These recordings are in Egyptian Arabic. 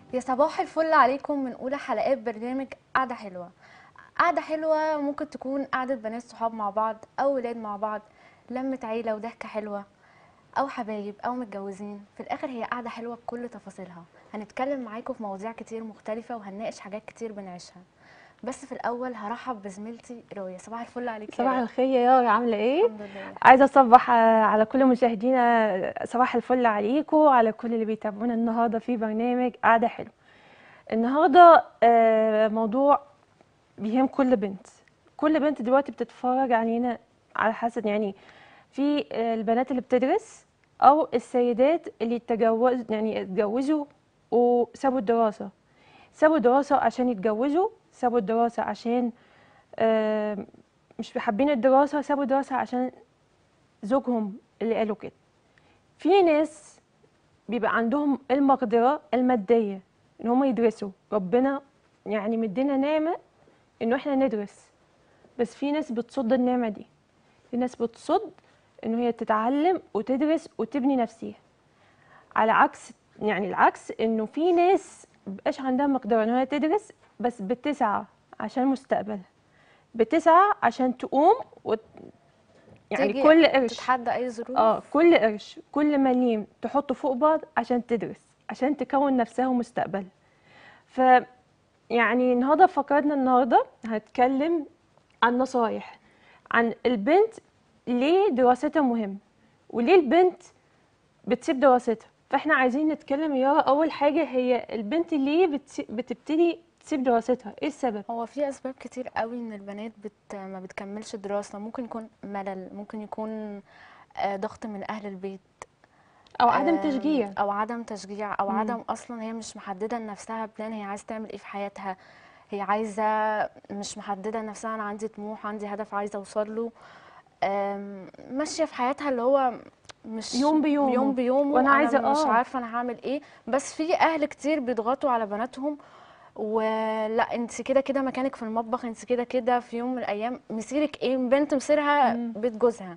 يا صباح الفل عليكم من اولى حلقات برنامج قعده حلوه قعده حلوه ممكن تكون قعده بنات صحاب مع بعض او ولاد مع بعض لمه عيله وضحكه حلوه او حبايب او متجوزين في الاخر هي قعده حلوه بكل تفاصيلها هنتكلم معاكم في مواضيع كتير مختلفه وهنناقش حاجات كتير بنعيشها بس في الاول هرحب بزميلتي رؤية صباح الفل عليك يا صباح رؤية. الخير يا يارا عاملة ايه؟ الحمد لله عايزة أصبح آه، على كل مشاهدينا صباح الفل عليكم وعلى كل اللي بيتابعونا النهاردة في برنامج قعدة حلوة النهاردة آه، موضوع بيهم كل بنت كل بنت دلوقتي بتتفرج علينا على حسب يعني في آه، البنات اللي بتدرس أو السيدات اللي اتجوز يعني اتجوزوا وسابوا الدراسة سابوا الدراسة عشان يتجوزوا سابوا الدراسة عشان آه، مش حابين الدراسة سابوا الدراسة عشان زوجهم اللي قالوا كده في ناس بيبقى عندهم المقدرة المادية ان هم يدرسوا ربنا يعني مدينا نعمة انه احنا ندرس بس في ناس بتصد النعمة دي في ناس بتصد انه هي تتعلم وتدرس وتبني نفسها على عكس يعني العكس انه في ناس مبقاش عندها مقدرة ان هي تدرس بس بتسعى عشان مستقبلها بتسعى عشان تقوم وت... يعني تيجي كل قرش تتحدى اي ظروف اه كل قرش كل مليم تحطه فوق بعض عشان تدرس عشان تكون نفسها ومستقبلها ف يعني النهارده في فقرتنا النهارده هنتكلم عن نصايح عن البنت ليه دراستها مهمة وليه البنت بتسيب دراستها فاحنا عايزين نتكلم يا يارا اول حاجة هي البنت ليه بتسي- بتبتدي تسيب دراستها ايه السبب هو في اسباب كتير قوي ان البنات بت ما بتكملش دراسة ممكن يكون ملل ممكن يكون آه، ضغط من اهل البيت او عدم آم، تشجيع او عدم تشجيع او مم. عدم اصلا هي مش محدده لنفسها بلان هي عايزه تعمل ايه في حياتها هي عايزه مش محدده لنفسها انا عندي طموح عندي هدف عايزه اوصل له آم، ماشيه في حياتها اللي هو مش يوم بيومه. يوم بيومه وأنا عايزة- مش آه. عارفه انا هعمل ايه بس في اهل كتير بيضغطوا على بناتهم ولا انت كده كده مكانك في المطبخ انت كده كده في يوم من الايام مسيرك ايه بنت مسيرها مم. بيت جوزها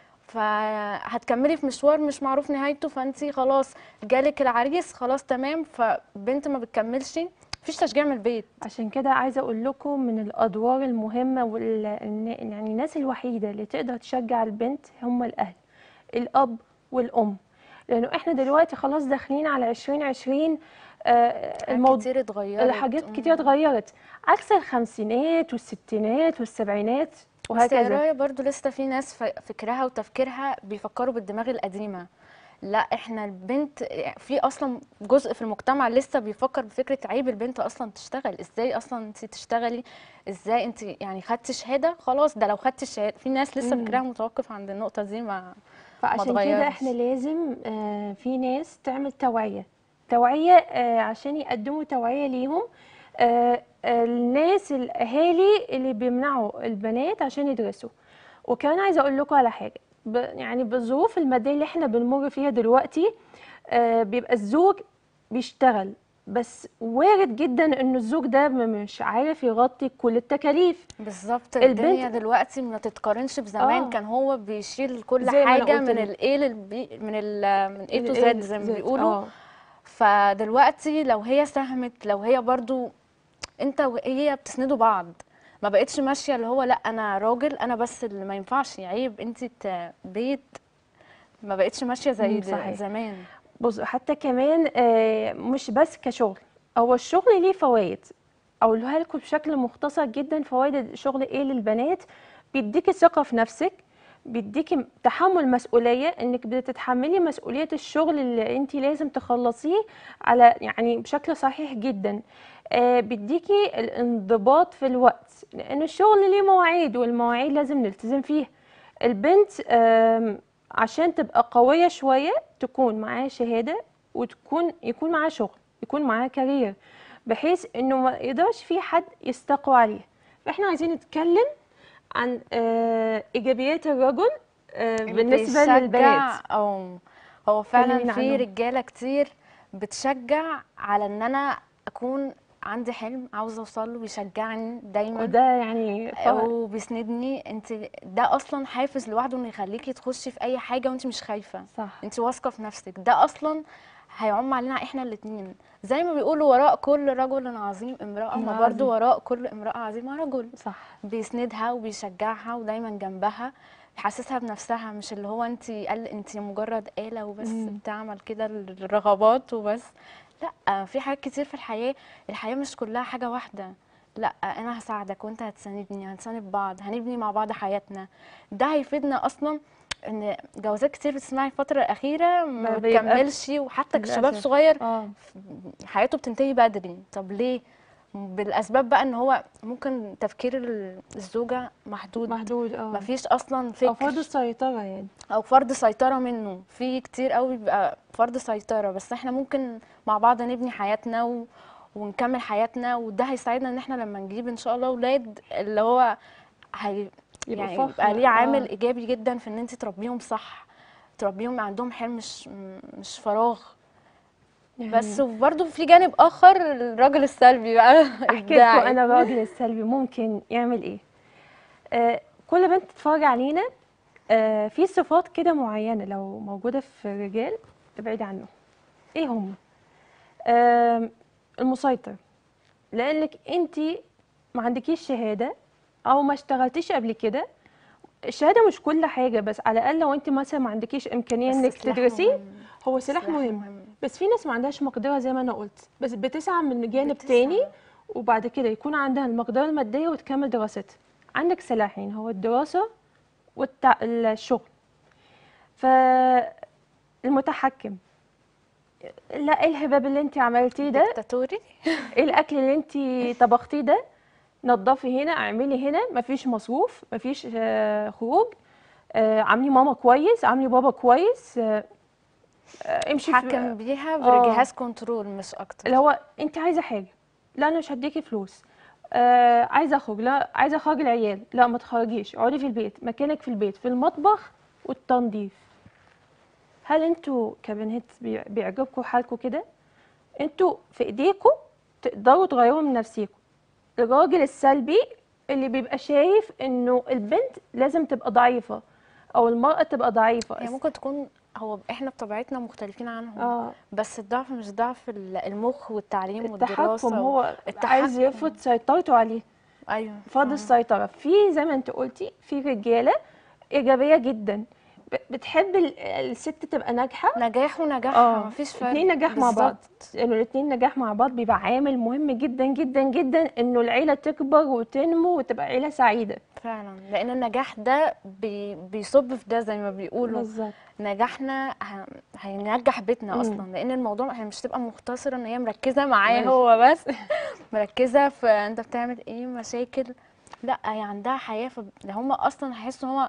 فهتكملي في مشوار مش معروف نهايته فانت خلاص جالك العريس خلاص تمام فبنت ما بتكملش مفيش تشجيع من البيت عشان كده عايزه اقول لكم من الادوار المهمه وال الن- يعني الناس الوحيده اللي تقدر تشجع البنت هم الاهل الاب والام لانه احنا دلوقتي خلاص داخلين على 2020 آه حاجات الموضوع كتير اتغيرت الحاجات مم. كتير اتغيرت عكس الخمسينات والستينات والسبعينات بس يا وهكذا رايه برضو لسه في ناس ف- فكرها وتفكيرها بيفكروا بالدماغ القديمه لا احنا البنت في اصلا جزء في المجتمع لسه بيفكر بفكره عيب البنت اصلا تشتغل ازاي اصلا انت تشتغلي ازاي انت يعني خدتي شهاده خلاص ده لو خدتي الشهاده في ناس لسه مم. فكرها متوقف عند النقطه دي ما فعشان كده اتغيرش. احنا لازم آه، في ناس تعمل توعية توعية آه، عشان يقدموا توعية ليهم آه، آه، الناس الأهالي اللي بيمنعوا البنات عشان يدرسوا وكمان عايزة أقول لكم على حاجة ب- يعني بالظروف المادية اللي احنا بنمر فيها دلوقتي آه، بيبقى الزوج بيشتغل بس وارد جدا ان الزوج ده م- مش عارف يغطي كل التكاليف بالظبط البنت- الدنيا دلوقتي ما تتقارنش بزمان آه. كان هو بيشيل كل زي ما أنا حاجه قلت من لك. الايه للبي من ال من اي تو ال- زد زي ما زد، بيقولوا آه. فدلوقتي لو هي ساهمت لو هي برضو انت وهي بتسندوا بعض ما بقتش ماشيه اللي هو لا انا راجل انا بس اللي ما ينفعش عيب انت ت- بيت ما بقتش ماشيه زي مم، د- صحيح. زمان بص حتى كمان آه، مش بس كشغل هو الشغل ليه فوائد اقولها لكم بشكل مختصر جدا فوائد الشغل ايه للبنات بيديكي ثقة في نفسك بيديكي تحمل مسؤولية انك بتتحملي مسؤولية الشغل اللي انت لازم تخلصيه على يعني بشكل صحيح جدا آه، بيديكي الانضباط في الوقت لان الشغل ليه مواعيد والمواعيد لازم نلتزم فيها البنت آم، عشان تبقى قوية شوية تكون معاها شهادة وتكون يكون معاها شغل يكون معاها كارير بحيث انه ما يقدرش في حد يستقوى عليه فاحنا عايزين نتكلم عن آه، ايجابيات الرجل آه، اللي بالنسبة بيشجع للبنات او هو فعلا كلمينا في عنهم. رجاله كتير بتشجع على ان انا اكون عندي حلم عاوزه اوصل له بيشجعني دايما وده يعني فخر. وبيسندني انت ده اصلا حافز لوحده انه يخليكي تخشي في اي حاجه وانت مش خايفه صح انت واثقه في نفسك ده اصلا هيعم علينا احنا الاتنين زي ما بيقولوا وراء كل رجل عظيم امرأة ما عظيم. برضو وراء كل امرأة عظيمة رجل صح بيسندها وبيشجعها ودايما جنبها يحسسها بنفسها مش اللي هو انت قال انت مجرد آلة وبس مم. بتعمل كده الرغبات وبس لا في حاجات كتير في الحياة الحياة مش كلها حاجة واحدة لا انا هساعدك وانت هتساندني هنساند بعض هنبني مع بعض حياتنا ده هيفيدنا اصلا ان جوازات كتير بتسمعي الفترة الأخيرة ما ما بيبقى- بتكملش وحتى الشباب للأسف. صغير اه حياته بتنتهي بدري طب ليه بالاسباب بقى ان هو ممكن تفكير ال- الزوجه محدود محدود اه مفيش اصلا او فكر فرض السيطرة يعني او فرض سيطره منه في كتير قوي بيبقى فرض سيطره بس احنا ممكن مع بعض نبني حياتنا و... ونكمل حياتنا وده هيساعدنا ان احنا لما نجيب ان شاء الله اولاد اللي هو هي يبقى يعني فخر. يبقى ليه عامل آه. ايجابي جدا في ان انت تربيهم صح تربيهم عندهم حلم مش مش فراغ بس وبرضه في جانب اخر الراجل السلبي بقى احكي لكم إبداعي. انا الراجل السلبي ممكن يعمل ايه آه كل بنت تتفرج علينا آه في صفات كده معينه لو موجوده في الرجال ابعدي عنه ايه هم آه المسيطر لانك انت ما عندكيش شهاده او ما اشتغلتيش قبل كده الشهاده مش كل حاجه بس على الاقل لو انت مثلا ما عندكيش امكانيه بس انك سلاح تدرسي مهم. هو سلاح مهم بس في ناس ما عندهاش مقدره زي ما انا قلت بس بتسعى من جانب بتسعى. تاني وبعد كده يكون عندها المقدره الماديه وتكمل دراستها عندك سلاحين هو الدراسه والشغل فالمتحكم لا ايه الهباب اللي انت عملتيه ده ديكتاتوري ايه الاكل اللي انت طبختيه ده نضفي هنا اعملي هنا مفيش مصروف مفيش آه، خروج آه، عاملي ماما كويس عاملي بابا كويس آه، آه، امشي في- حكم بيها آه. بجهاز كنترول مش اكتر اللي هو انت عايزه حاجه لا انا مش هديكي فلوس آه عايزه اخرج لا عايزه اخرج العيال لا ما تخرجيش اقعدي في البيت مكانك في البيت في المطبخ والتنظيف هل انتوا كبنات بي- بيعجبكم حالكم كده انتوا في ايديكم تقدروا تغيروا من نفسيكم الراجل السلبي اللي بيبقى شايف انه البنت لازم تبقى ضعيفه او المراه تبقى ضعيفه هي ممكن تكون هو احنا بطبيعتنا مختلفين عنهم اه بس الضعف مش ضعف ال- المخ والتعليم التحكم والدراسه هو عايز التحكم. يفرض سيطرته عليه ايوه فرض فاهمة. السيطرة في زي ما انت قلتي في رجالة إيجابية جدا ب- بتحب ال- الست تبقى ناجحة نجاح ونجاح اه مفيش فرق اتنين نجاح مع بعض بالظبط. انه الاتنين نجاح مع بعض بيبقى عامل مهم جدا جدا جدا انه العيلة تكبر وتنمو وتبقى عيلة سعيدة فعلا لان النجاح ده بي بيصب في ده زي ما بيقولوا بالظبط نجاحنا ه- هينجح بيتنا مم. اصلا لان الموضوع هي مش تبقى مختصره ان هي مركزه معاه ماشي. هو بس مركزه في انت بتعمل ايه مشاكل لا هي عندها حياه فهم اصلا هيحسوا ان هو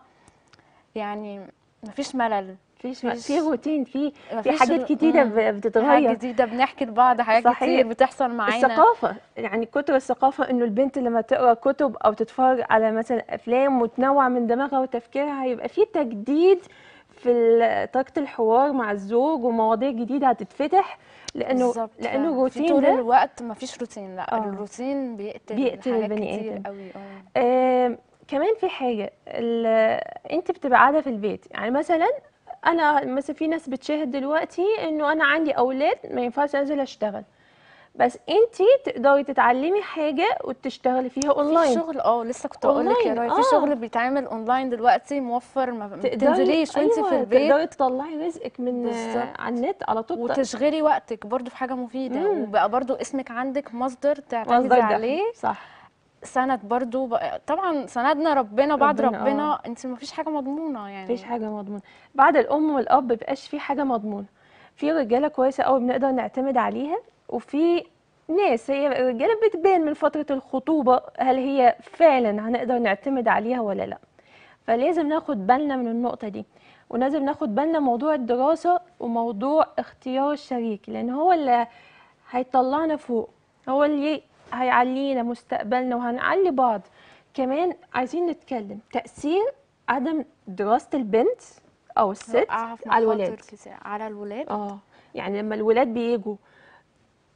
يعني مفيش ملل فيش مفيش- في روتين في في مفيش حاجات رو- كتيرة مم. ب- حاجه بتتغير جديده بنحكي لبعض حاجات صحيح. كتير بتحصل معانا الثقافة يعني كتر الثقافة انه البنت لما تقرا كتب او تتفرج على مثلا افلام وتنوع من دماغها وتفكيرها هيبقى في تجديد في ال- طريقة الحوار مع الزوج ومواضيع جديدة هتتفتح لانه بالظبط لانه فعلا. في الروتين طول ده الوقت مفيش روتين لا آه. الروتين بيقتل بيقتل حاجات البني كتير آدم. قوي اه آم، كمان في حاجة ال- انت بتبقى قاعدة في البيت يعني مثلا انا مثلا في ناس بتشاهد دلوقتي انه انا عندي اولاد ما ينفعش انزل اشتغل بس انت تقدري تتعلمي حاجة وتشتغلي فيها في اونلاين شغل اه لسه كنت اقول لك يا أونلاين، راي في آه. شغل بيتعمل اونلاين دلوقتي موفر ما ما تقدري بتنزليش وانت أيوة في البيت تقدري تطلعي رزقك من بالظبط. على النت على طول وتشغلي وقتك برضو في حاجه مفيده مم. وبقى برضو اسمك عندك مصدر تعتمدي مصدر دخل. عليه صح سند برضو بقى طبعا سندنا ربنا بعد ربنا، ربنا انت مفيش حاجه مضمونه يعني مفيش حاجة مضمونة بعد الأم والأب مبقاش في حاجة مضمونة في رجالة كويسة قوي بنقدر نعتمد عليها وفي ناس هي الرجالة بتبان من فترة الخطوبة هل هي فعلا هنقدر نعتمد عليها ولا لا فلازم ناخد بالنا من النقطة دي ولازم ناخد بالنا موضوع الدراسة وموضوع اختيار الشريك لأن هو اللي هيطلعنا فوق هو اللي هيعلينا مستقبلنا وهنعلي بعض كمان عايزين نتكلم تأثير عدم دراسة البنت أو الست وقعها في على مخاطر الولاد كتير على الولاد اه يعني لما الولاد بيجوا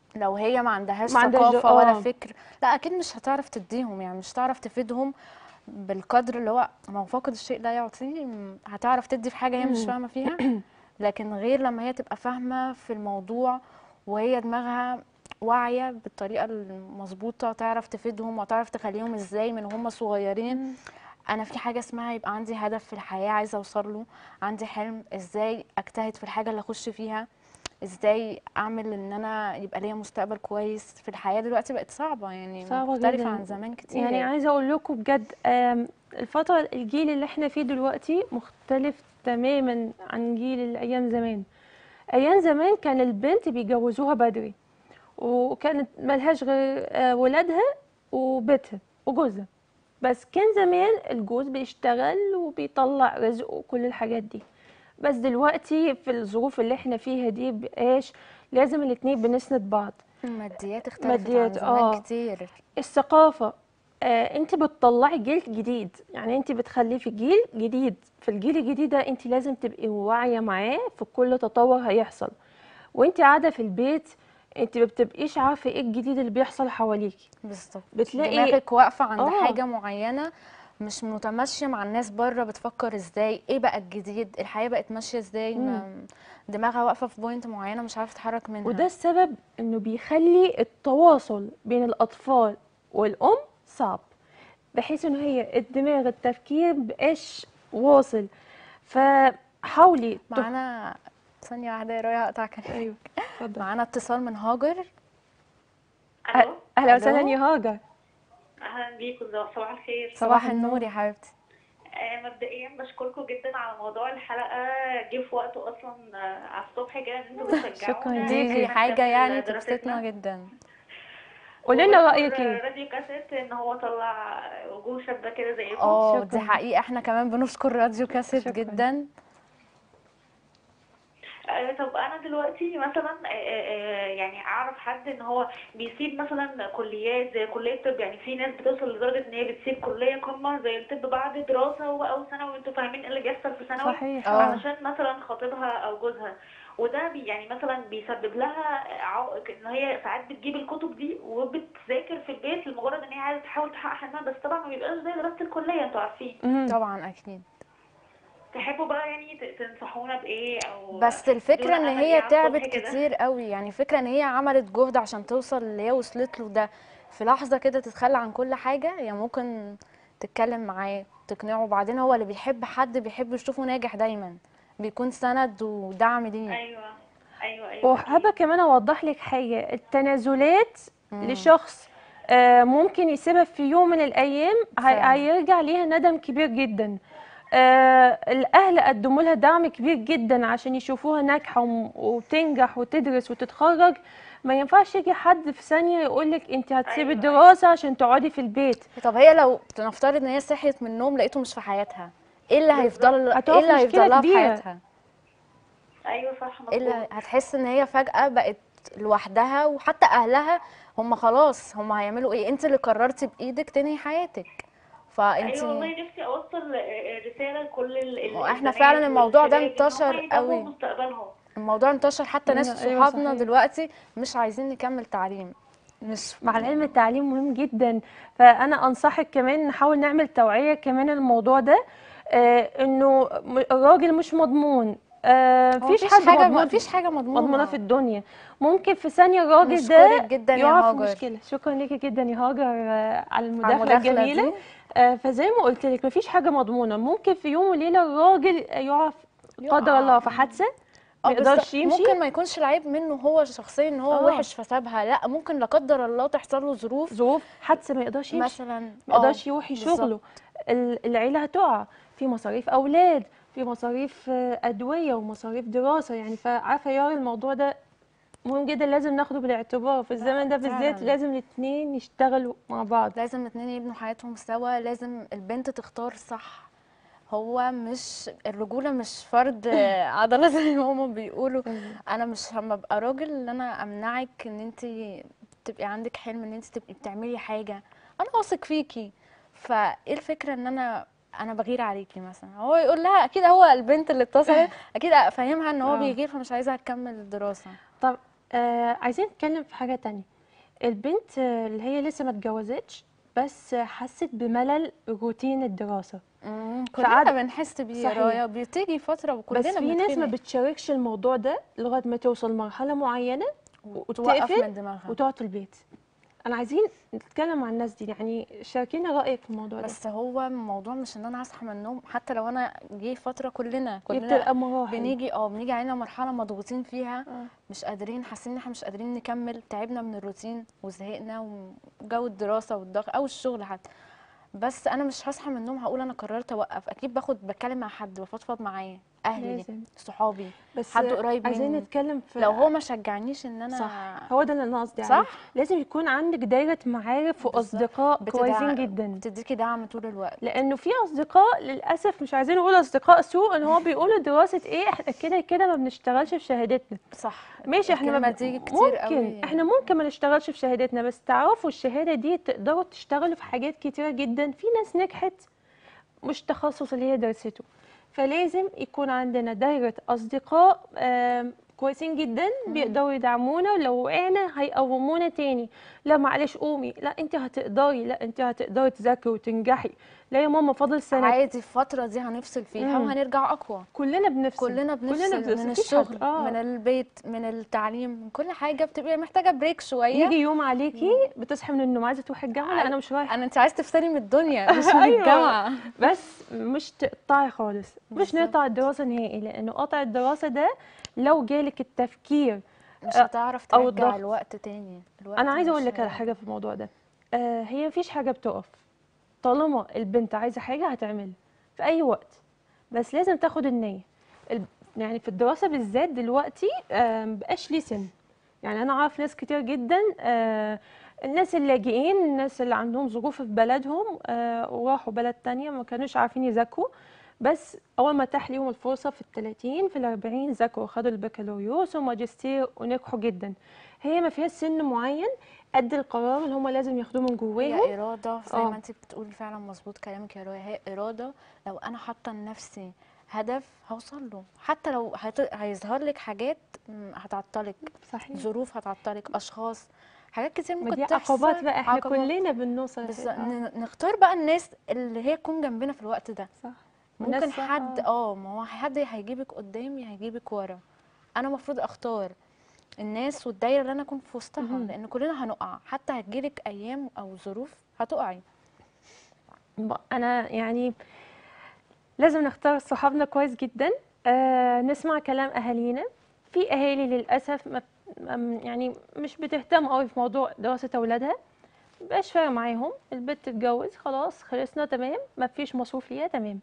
لو هي ما عندهاش ما عندهاش ثقافة ولا آه. فكر لا اكيد مش هتعرف تديهم يعني مش هتعرف تفيدهم بالقدر اللي هو ما هو فاقد الشيء لا يعطيه م- هتعرف تدي في حاجة هي مش مم. فاهمة فيها لكن غير لما هي تبقى فاهمة في الموضوع وهي دماغها واعية بالطريقة المظبوطة تعرف تفيدهم وتعرف تخليهم ازاي من هم صغيرين انا في حاجه اسمها يبقى عندي هدف في الحياه عايزه اوصل له عندي حلم ازاي اجتهد في الحاجه اللي اخش فيها ازاي اعمل ان انا يبقى ليا مستقبل كويس في الحياه دلوقتي بقت صعبه يعني صعبة مختلفه جداً. عن زمان كتير يعني عايزه اقول لكم بجد آم، الفتره الجيل اللي احنا فيه دلوقتي مختلف تماما عن جيل الايام زمان ايام زمان كان البنت بيجوزوها بدري وكانت ملهاش غير آه، ولادها وبيتها وجوزها بس كان زمان الجوز بيشتغل وبيطلع رزق وكل الحاجات دي بس دلوقتي في الظروف اللي احنا فيها دي بقاش لازم الاتنين بنسند بعض الماديات اختلفت ماديات، عن زمان آه. كتير الثقافة آه انت بتطلعي جيل جديد يعني انت بتخلفي جيل جديد في الجيل الجديد ده انت لازم تبقي واعية معاه في كل تطور هيحصل وانت قاعدة في البيت انت ما بتبقيش عارفة ايه الجديد اللي بيحصل حواليكي بالظبط بتلاقي دماغك واقفه عند آه. حاجه معينه مش متماشيه مع الناس بره بتفكر ازاي ايه بقى الجديد الحياه بقت ماشيه ازاي ما- دماغها واقفه في بوينت معينه مش عارفه تتحرك منها وده السبب انه بيخلي التواصل بين الاطفال والام صعب بحيث انه هي الدماغ التفكير مبقاش واصل فحاولي تف- معانا ثانيه واحده يا رؤيا هقطع كلامك ايوه اتفضل معانا اتصال من هاجر الو اهلا وسهلا ألو. يا هاجر اهلا بيكم صباح الخير صباح النور. النور يا حبيبتي آه، مبدئيا بشكركم جدا على موضوع الحلقه جه في وقته اصلا آه، على الصبح كده ان انتوا شكراً بتشجعونا ليكي. دي إن دي إحنا حاجه نكمل يعني دراستنا. تبسطنا جدا قولي لنا وبشكر رايك ايه راديو كاسيت ان هو طلع وجوه شابه كده زيكم اه دي شكراً. حقيقه احنا كمان بنشكر راديو كاسيت شكراً. جدا آه، طب انا دلوقتي مثلا آه، آه، آه، يعني اعرف حد ان هو بيسيب مثلا كليات زي كليه طب يعني في ناس بتوصل لدرجه ان هي بتسيب كليه قمه زي الطب بعد دراسه وبقى ثانوي وانتوا فاهمين ايه اللي بيحصل في ثانوي صحيح آه. علشان مثلا خطيبها او جوزها وده بي يعني مثلا بيسبب لها عائق ان هي ساعات بتجيب الكتب دي وبتذاكر في البيت لمجرد ان هي عايزه تحاول تحقق حلمها بس طبعا ما بيبقاش زي دراسه الكليه انتوا عارفين مم. طبعا اكيد تحبوا بقى يعني ت- تنصحونا بايه او بس الفكرة دون ان أمل هي إيه على الصبح تعبت كده؟ كتير قوي يعني فكرة ان هي عملت جهد عشان توصل اللي هي وصلت له ده في لحظة كده تتخلى عن كل حاجة هي ممكن تتكلم معاه تقنعه وبعدين هو اللي بيحب حد بيحب يشوفه ناجح دايما بيكون سند ودعم ليه ايوه ايوه ايوه وحابة كمان أوضح لك حاجة التنازلات مم. لشخص آه، ممكن يسيبها في يوم من الأيام هي- فعلا. هيرجع ليها ندم كبير جدا آه، الأهل قدموا لها دعم كبير جدا عشان يشوفوها ناجحة وم- وتنجح وتدرس وتتخرج ما ينفعش يجي حد في ثانية يقولك انت هتسيبي أيوة. الدراسة عشان تقعدي في البيت طب هي لو نفترض ان هي صحيت من النوم لقيته مش في حياتها ايه اللي هيفضل هتقف ايه اللي مشكلة هيفضل لها في كبيرة. حياتها ايوه صح ايه اللي مظبوط هتحس ان هي فجأة بقت لوحدها وحتى اهلها هم خلاص هم هيعملوا ايه انت اللي قررتي بايدك تنهي حياتك فانت ايوه والله نفسي اوصل آه، رساله لكل ال- ال- هو إحنا البنات فعلا الموضوع ده والشباب إن هم انتشر يتابعوا قوي. مستقبلهم الموضوع انتشر حتى ناس أيوة صحابنا صحيح. دلوقتي مش عايزين نكمل تعليم مش مع العلم التعليم مهم جدا فانا انصحك كمان نحاول نعمل توعية كمان الموضوع ده آه انه م- الراجل مش مضمون آه هو مفيش مفيش حد حاجة مضمون مفيش حاجة مضمونة مضمونة في الدنيا ممكن في ثانية الراجل ده نشكرك جدا يا يقع في هاجر. مشكلة شكرا ليكي جدا يا هاجر آه، على على المداخلة المداخلة الجميلة دي آه فزي ما قلت لك مفيش حاجة مضمونة ممكن في يوم وليلة الراجل يقع في- قدر يقع. الله في حادثة ما اه يقدرش بالظبط. يمشي ممكن ما يكونش العيب منه هو شخصيا ان هو آه. وحش فسابها لا ممكن لا قدر الله تحصل له ظروف ظروف حادثة ما يقدرش يمشي مثلا ما يقدرش يروح بالظبط. شغله ال- العيلة هتقع في مصاريف أولاد في مصاريف آه، أدوية ومصاريف دراسة يعني فعارفة يا الموضوع ده مهم جدا لازم ناخده بالاعتبار في الزمن ده بالذات فعلاً. لازم الاتنين يشتغلوا مع بعض لازم اتنين يبنوا حياتهم سوا لازم البنت تختار صح هو مش الرجولة مش فرد عضلة زي ما هما بيقولوا انا مش لما ابقى راجل ان انا امنعك ان انت تبقي عندك حلم ان انت تبقي بتعملي حاجة انا واثق فيكي فايه الفكرة ان انا انا بغير عليكي مثلا هو يقول لها اكيد هو البنت اللي اتصلت اكيد افهمها ان هو آه. بيغير فمش عايزها تكمل الدراسة طب آه عايزين نتكلم في حاجة تانية البنت آه، اللي هي لسه ما اتجوزتش بس آه، حست بملل روتين الدراسة مم، فقعد- كلنا بنحس بيه يا صحيح. رايا بتيجي فتره وكلنا بس في ناس ما بنتخنق بتشاركش الموضوع ده لغاية ما توصل مرحلة معينة وتوقف وتقفل من دماغها وتقعد في البيت انا عايزين نتكلم مع الناس دي يعني شاركينا رأيك في الموضوع ده بس هو الموضوع مش ان انا اصحى من النوم حتى لو انا جه فتره كلنا هي كلنا بتبقى مراحل بنيجي اه بنيجي علينا مرحله مضغوطين فيها آه. مش قادرين حاسين ان احنا مش قادرين نكمل تعبنا من الروتين وزهقنا وجو الدراسه والضغط او الشغل حتى بس انا مش هصحى من النوم هقول انا قررت اوقف اكيد باخد بتكلم مع حد بفضفض معاه اهلي لازم. صحابي بس حد قريب عايزين مني. نتكلم في لو هو ما شجعنيش ان انا صح هو ده اللي انا قصدي صح؟ عليه لازم يكون عندك دايرة معارف بالظبط. واصدقاء بتدع- كويسين جدا بتديكي دعم طول الوقت لانه في اصدقاء للاسف مش عايزين نقول اصدقاء سوء ان هو بيقولوا دراسه ايه احنا كده كده ما بنشتغلش في شهادتنا صح ماشي احنا ما الكلمة بن- دي كتير ممكن قوي. احنا ممكن ما نشتغلش في شهادتنا بس تعرفوا الشهاده دي تقدروا تشتغلوا في حاجات كتيره جدا في ناس نجحت مش تخصص اللي هي درسته فلازم يكون عندنا دايره اصدقاء آم، كويسين جدا بيقدروا يدعمونا ولو وقعنا هيقومونا تاني لا معلش قومي لا انت هتقدري لا انت هتقدري تذاكري وتنجحي لا يا ماما فاضل سنه عادي الفترة دي هنفصل فيها مم. وهنرجع أقوى كلنا بنفصل كلنا بنفصل بنفصل، من مفيش حد- الشغل آه. من البيت من التعليم من كل حاجة بتبقى محتاجة بريك شوية يجي يوم عليكي بتصحي من النوم عايزه تروحي الجامعه لا انا مش رايحه أنا أنت عايز تفصلي من الدنيا مش من أيوة. الجامعة بس مش تقطعي خالص مش بالظبط. نقطع الدراسه نهائي لانه قطع الدراسه ده لو جالك التفكير مش آه، هتعرف أو ترجع الضغط. الوقت تاني الوقت انا عايزه مش- اقول لك على حاجه في الموضوع ده آه هي مفيش حاجه بتقف طالما البنت عايزه حاجه هتعملها في اي وقت بس لازم تاخد النيه ال- يعني في الدراسه بالذات دلوقتي آه مبقاش ليه سن يعني انا اعرف ناس كتير جدا آه الناس اللاجئين الناس اللي عندهم ظروف في بلدهم آه وراحوا بلد تانية ما كانوش عارفين يذاكروا بس اول ما اتاح ليهم الفرصه في الثلاثين في الأربعين ذاكروا خدوا البكالوريوس وماجستير ونجحوا جدا هي ما فيهاش سن معين قد القرار اللي هم لازم ياخدوه من جواهم هي إرادة زي آه. ما أنت بتقولي فعلا مظبوط كلامك يا رؤيا هي إرادة لو أنا حاطة لنفسي هدف هوصل له حتى لو هت... هيظهر لك حاجات مم، هتعطلك صحيح ظروف هتعطلك أشخاص حاجات كتير ما ممكن دي تحصل عقبات بقى احنا عقبات. كلنا بنوصل بس لكده. آه، ن- نختار بقى الناس اللي هي تكون جنبنا في الوقت ده صح ممكن والناس صح، حد آه. اه ما هو حد هيجيبك قدام يا هيجيبك ورا انا المفروض اختار الناس والدايره اللي انا اكون في وسطها مهم. لان كلنا هنقع حتى هتجيلك ايام او ظروف هتقعي ب- انا يعني لازم نختار صحابنا كويس جدا آه نسمع كلام اهالينا في اهالي للاسف ما ما- يعني مش بتهتم قوي في موضوع دراسه اولادها مبقاش فارق معاهم البنت تتجوز خلاص خلصنا تمام ما فيش مصروف ليها تمام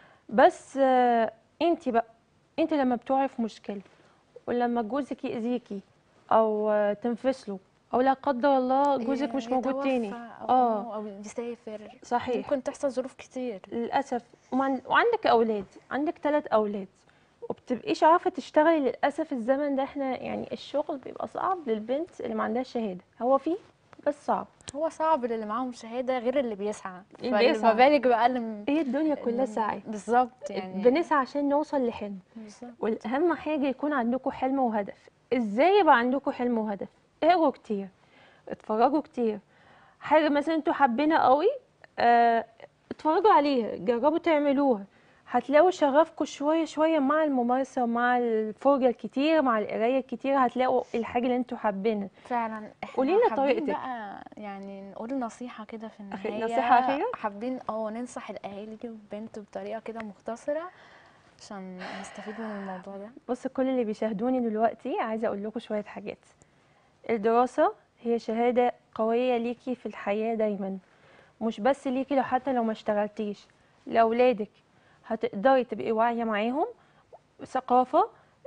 بس آه انت بقى انت لما بتقعي في مشكله ولما جوزك يأذيكي او آه تنفصلوا او لا قدر الله جوزك مش موجود تاني يتوفى أو, اه او يسافر صحيح ممكن تحصل ظروف كتير للاسف ومن- وعندك اولاد عندك ثلاث اولاد وبتبقيش عارفه تشتغلي للاسف الزمن ده احنا يعني الشغل بيبقى صعب للبنت اللي ما عندهاش شهاده هو فيه بس صعب هو صعب للي معاهم شهاده غير اللي بيسعى اللي فما بيسعى. بالك بقى اللي م- هي الدنيا كلها سعي بالظبط يعني بنسعى عشان نوصل لحلم بالظبط. والاهم حاجه يكون عندكم حلم وهدف ازاي يبقى عندكم حلم وهدف اقروا كتير اتفرجوا كتير حاجه مثلا انتوا حابينها قوي اه اتفرجوا عليها جربوا تعملوها هتلاقوا شغفكم شويه شويه مع الممارسه مع الفرجه الكتير مع القرايه الكتير هتلاقوا الحاجه اللي انتوا حابينها فعلا احنا قولي لنا حابين طريقتك. بقى يعني نقول نصيحة كده في أخي- النهاية نصيحة أخيرة؟ حابين اه ننصح الأهالي والبنت بطريقة كده مختصرة عشان نستفيد من الموضوع ده بص كل اللي بيشاهدوني دلوقتي عايزه اقول لكم شويه حاجات الدراسه هي شهاده قويه ليكي في الحياه دايما مش بس ليكي لو حتى لو ما اشتغلتيش لاولادك هتقدري تبقي واعيه معاهم ثقافه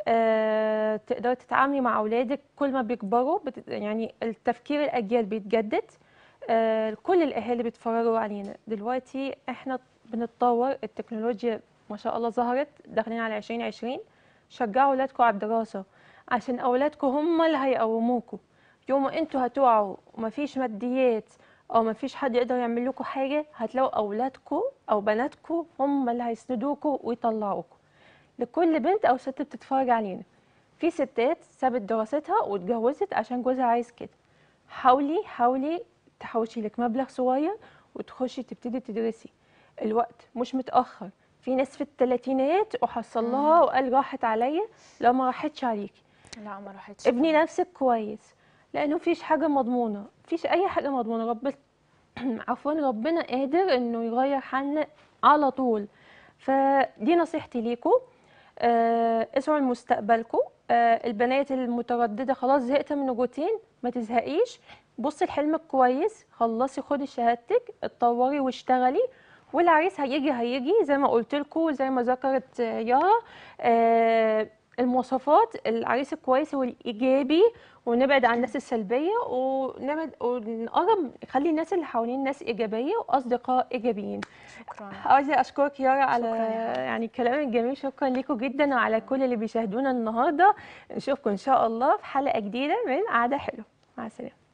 آه، تقدري تتعاملي مع اولادك كل ما بيكبروا بت... يعني التفكير الاجيال بيتجدد آه، كل الاهالي بيتفرجوا علينا دلوقتي احنا بنتطور التكنولوجيا ما شاء الله ظهرت داخلين على 2020 شجعوا اولادكم على الدراسه عشان اولادكم هم اللي هيقوموكوا يوم ما انتوا هتقعوا ومفيش ماديات او مفيش حد يقدر يعمل لكم حاجه هتلاقوا اولادكم او بناتكم هم اللي هيسندوكوا ويطلعوكوا لكل بنت او ست بتتفرج علينا في ستات سابت دراستها واتجوزت عشان جوزها عايز كده حاولي حاولي تحوشي لك مبلغ صغير وتخشي تبتدي تدرسي الوقت مش متأخر في ناس في الثلاثينات وحصل لها وقال راحت عليا لا ما راحتش عليكي لا ما راحتش ابني فعلا. نفسك كويس لانه مفيش حاجه مضمونه مفيش اي حاجه مضمونه رب عفوا ربنا قادر انه يغير حالنا على طول فدي نصيحتي ليكم آه اسعوا لمستقبلكم آه البنات المتردده خلاص زهقت من الروتين ما تزهقيش بصي لحلمك كويس خلصي خدي شهادتك اتطوري واشتغلي والعريس هيجي هيجي زي ما قلت لكم زي ما ذكرت آه، يارا آه المواصفات العريس الكويس والايجابي ونبعد عن الناس السلبيه ونبعد ونقرب نخلي الناس اللي حوالين ناس ايجابيه واصدقاء ايجابيين شكرا عاوزه اشكرك يارا على شكراً يا حبيبتي. يعني الكلام الجميل شكرا لكم جدا وعلى كل اللي بيشاهدونا النهارده نشوفكم ان شاء الله في حلقه جديده من قعده حلوه مع السلامه